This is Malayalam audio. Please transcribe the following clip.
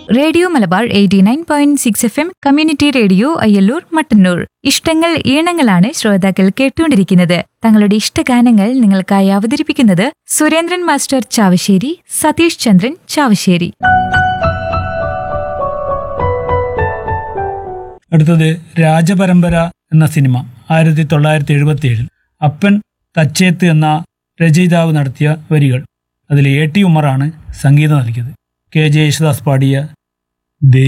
radio Malabar eighty nine point six F M community radio Ayyallur Mattannur ഇഷ്ടങ്ങൾ ഈണങ്ങളാണ് ശ്രോതാക്കൾ കേട്ടുകൊണ്ടിരിക്കുന്നത് തങ്ങളുടെ ഇഷ്ടഗാനങ്ങൾ നിങ്ങൾക്കായി അവതരിപ്പിക്കുന്നത് സുരേന്ദ്രൻ മാസ്റ്റർ ചാവശ്ശേരി സതീഷ് ചന്ദ്രൻ ചാവശ്ശേരി അടുത്തത് രാജപരമ്പര എന്ന സിനിമ ആയിരത്തി തൊള്ളായിരത്തി എഴുപത്തി ഏഴിൽ അപ്പൻ തച്ചേത്ത് എന്ന രചയിതാവ് നടത്തിയ വരികൾ അതിൽ എ ടി ഉമ്മറാണ് സംഗീതം നൽകിയത് കെ ജെ യേശുദാസ് പാടിയ ദേ